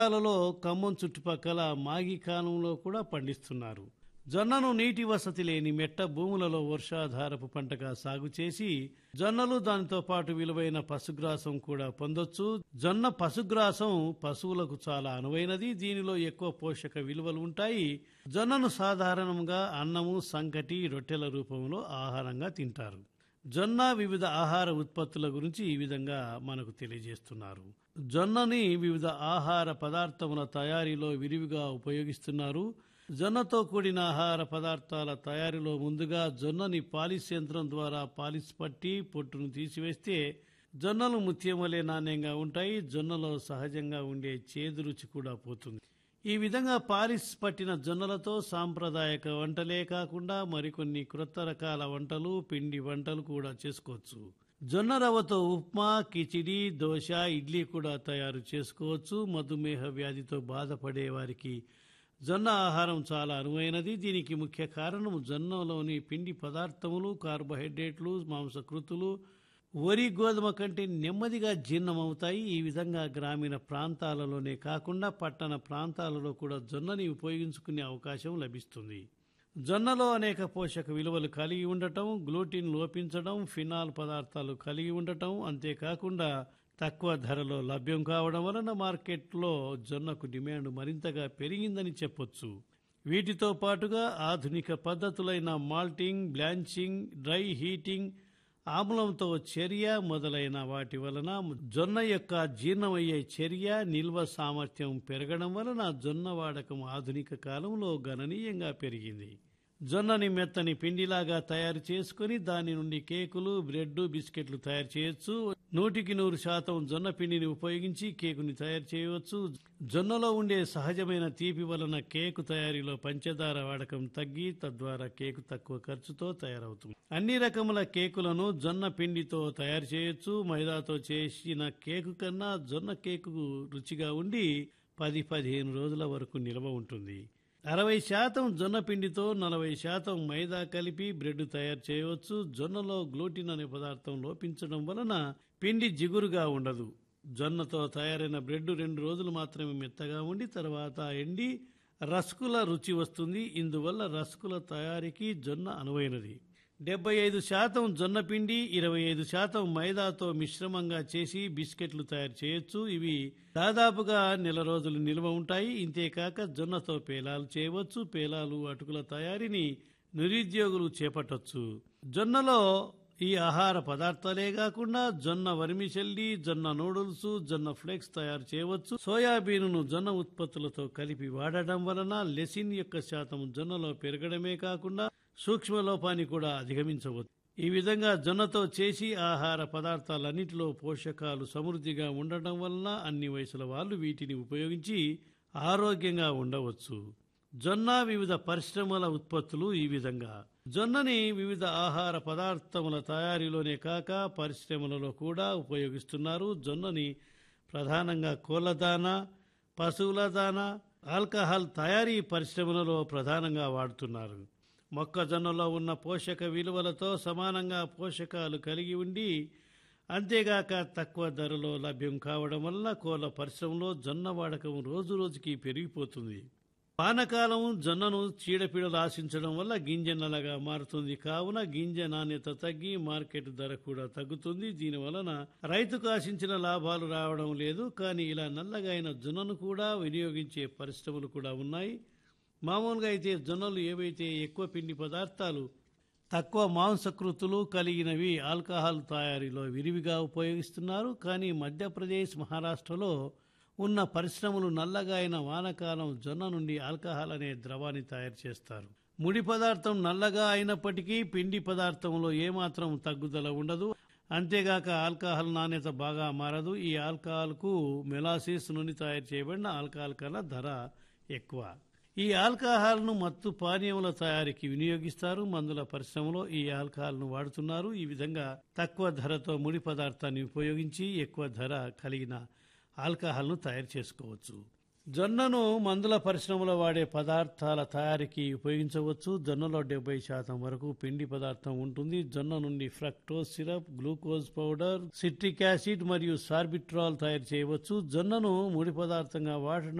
జిల్లాలలో ఖమ్మం చుట్టుపక్కల మాగి కాలంలో కూడా పండిస్తున్నారు జొన్నను నీటి వసతి లేని మెట్ట భూములలో వర్షాధారపు పంటగా సాగు చేసి జొన్నలు దానితో పాటు విలువైన పశుగ్రాసం కూడా పొందొచ్చు జొన్న పశుగ్రాసం పశువులకు చాలా అనువైనది దీనిలో ఎక్కువ పోషక విలువలు ఉంటాయి జొన్నను సాధారణంగా అన్నము సంకటి రొట్టెల రూపంలో ఆహారంగా తింటారు జొన్న వివిధ ఆహార ఉత్పత్తుల గురించి ఈ విధంగా మనకు తెలియజేస్తున్నారు జొన్నని వివిధ ఆహార పదార్థముల తయారీలో విరివిగా ఉపయోగిస్తున్నారు జొన్నతో కూడిన ఆహార పదార్థాల తయారీలో ముందుగా జొన్నని పాలిస్ యంత్రం ద్వారా పాలిస్ పట్టి పొట్టును తీసివేస్తే జొన్నలు ముత్యం వలె నాణ్యంగా ఉంటాయి జొన్నలో సహజంగా ఉండే చేదు రుచి కూడా పోతుంది ఈ విధంగా పాలిస్ పట్టిన జొన్నలతో సాంప్రదాయక వంటలే కాకుండా మరికొన్ని క్రొత్త రకాల వంటలు పిండి వంటలు కూడా చేసుకోవచ్చు జొన్న రవ్వతో ఉప్మా కిచిడి దోశ ఇడ్లీ కూడా తయారు చేసుకోవచ్చు మధుమేహ వ్యాధితో బాధపడే వారికి జొన్న ఆహారం చాలా అనువైనది దీనికి ముఖ్య కారణం జొన్నలోని పిండి పదార్థములు కార్బోహైడ్రేట్లు మాంసకృతులు వరి గోధుమ కంటే నెమ్మదిగా జీర్ణమవుతాయి ఈ విధంగా గ్రామీణ ప్రాంతాలలోనే కాకుండా పట్టణ ప్రాంతాలలో కూడా జొన్నని ఉపయోగించుకునే అవకాశం లభిస్తుంది జొన్నలో అనేక పోషక విలువలు కలిగి ఉండటం గ్లూటిన్ లోపించడం ఫినాల్ పదార్థాలు కలిగి ఉండటం అంతేకాకుండా తక్కువ ధరలో లభ్యం కావడం వలన మార్కెట్లో జొన్నకు డిమాండ్ మరింతగా పెరిగిందని చెప్పొచ్చు వీటితో పాటుగా ఆధునిక పద్ధతులైన మాల్టింగ్ బ్లాంచింగ్ డ్రై హీటింగ్ ఆమ్లంతో చర్య మొదలైన వాటి వలన జొన్న యొక్క జీర్ణమయ్యే చర్య నిల్వ సామర్థ్యం పెరగడం వలన జొన్న వాడకం ఆధునిక కాలంలో గణనీయంగా పెరిగింది జొన్నని మెత్తని పిండిలాగా తయారు చేసుకుని దాని నుండి కేకులు బ్రెడ్ బిస్కెట్లు తయారు చేయొచ్చు నూటికి నూరు శాతం జొన్న పిండిని ఉపయోగించి కేకుని తయారు చేయవచ్చు జొన్నలో ఉండే సహజమైన తీపి వలన కేకు తయారీలో పంచదార వాడకం తగ్గి తద్వారా కేకు తక్కువ ఖర్చుతో తయారవుతుంది అన్ని రకముల కేకులను జొన్న పిండితో తయారు చేయొచ్చు మైదాతో చేసిన కేకు కన్నా జొన్న కేకు రుచిగా ఉండి పది పదిహేను రోజుల వరకు నిల్వ ఉంటుంది అరవై శాతం జొన్న పిండితో నలభై శాతం మైదా కలిపి బ్రెడ్ తయారు చేయవచ్చు జొన్నలో గ్లూటిన్ అనే పదార్థం లోపించడం వలన పిండి జిగురుగా ఉండదు జొన్నతో తయారైన బ్రెడ్ రెండు రోజులు మాత్రమే మెత్తగా ఉండి తర్వాత ఎండి రస్కుల రుచి వస్తుంది ఇందువల్ల రస్కుల తయారీకి జొన్న అనువైనది డెబ్బై ఐదు శాతం జొన్న పిండి ఇరవై ఐదు శాతం మైదాతో మిశ్రమంగా చేసి బిస్కెట్లు తయారు చేయొచ్చు ఇవి దాదాపుగా నెల రోజులు నిల్వ ఉంటాయి ఇంతేకాక జొన్నతో పేలాలు చేయవచ్చు పేలాలు అటుకుల తయారీని నిరుద్యోగులు చేపట్టొచ్చు జొన్నలో ఈ ఆహార పదార్థాలే కాకుండా జొన్న వరిమిచెల్లి జొన్న నూడిల్స్ జొన్న ఫ్లేక్స్ తయారు చేయవచ్చు సోయాబీన్ను జొన్న ఉత్పత్తులతో కలిపి వాడటం వలన లెసిన్ యొక్క శాతం జొన్నలో పెరగడమే కాకుండా సూక్ష్మ లోపాన్ని కూడా అధిగమించవచ్చు ఈ విధంగా జొన్నతో చేసి ఆహార పదార్థాలన్నింటిలో పోషకాలు సమృద్ధిగా ఉండటం వలన అన్ని వయసుల వాళ్ళు వీటిని ఉపయోగించి ఆరోగ్యంగా ఉండవచ్చు జొన్న వివిధ పరిశ్రమల ఉత్పత్తులు ఈ విధంగా జొన్నని వివిధ ఆహార పదార్థముల తయారీలోనే కాక పరిశ్రమలలో కూడా ఉపయోగిస్తున్నారు జొన్నని ప్రధానంగా కోళ్ల దానా పశువుల దానా ఆల్కహాల్ తయారీ పరిశ్రమలలో ప్రధానంగా వాడుతున్నారు మొక్కజొన్నలో ఉన్న పోషక విలువలతో సమానంగా పోషకాలు కలిగి ఉండి అంతేగాక తక్కువ ధరలో లభ్యం కావడం వల్ల కోళ్ల పరిశ్రమలో జొన్న వాడకం రోజు రోజుకి పెరిగిపోతుంది వానకాలం జొన్నను చీడపీడలు ఆశించడం వల్ల గింజ నల్లగా మారుతుంది కావున గింజ నాణ్యత తగ్గి మార్కెట్ ధర కూడా తగ్గుతుంది దీని వలన రైతుకు ఆశించిన లాభాలు రావడం లేదు కానీ ఇలా నల్లగా అయిన జొన్నను కూడా వినియోగించే పరిశ్రమలు కూడా ఉన్నాయి మామూలుగా అయితే జొన్నలు ఏవైతే ఎక్కువ పిండి పదార్థాలు తక్కువ మాంసకృతులు కలిగినవి ఆల్కహాల్ తయారీలో విరివిగా ఉపయోగిస్తున్నారు కానీ మధ్యప్రదేశ్ మహారాష్ట్రలో ఉన్న పరిశ్రమలు నల్లగా అయిన వానకాలం జొన్న నుండి ఆల్కహాల్ అనే ద్రవాన్ని తయారు చేస్తారు ముడి పదార్థం నల్లగా అయినప్పటికీ పిండి పదార్థంలో ఏమాత్రం తగ్గుదల ఉండదు అంతేగాక ఆల్కహాల్ నాణ్యత బాగా మారదు ఈ ఆల్కహాల్కు మెలాసిస్ నుండి తయారు చేయబడిన ఆల్కహాల్ కన్నా ధర ఎక్కువ ఈ ఆల్కహాల్ను మత్తు పానీయముల తయారీకి వినియోగిస్తారు మందుల పరిశ్రమలో ఈ ఆల్కహాల్ను వాడుతున్నారు ఈ విధంగా తక్కువ ధరతో ముడి పదార్థాన్ని ఉపయోగించి ఎక్కువ ధర కలిగిన ఆల్కహాల్ను తయారు చేసుకోవచ్చు జొన్నను మందుల పరిశ్రమలో వాడే పదార్థాల తయారీకి ఉపయోగించవచ్చు జొన్నలో డెబ్బై శాతం వరకు పిండి పదార్థం ఉంటుంది జొన్న నుండి fructose syrup glucose powder citric acid మరియు సార్బిట్రాల్ తయారు చేయవచ్చు జొన్నను ముడి పదార్థంగా వాడటం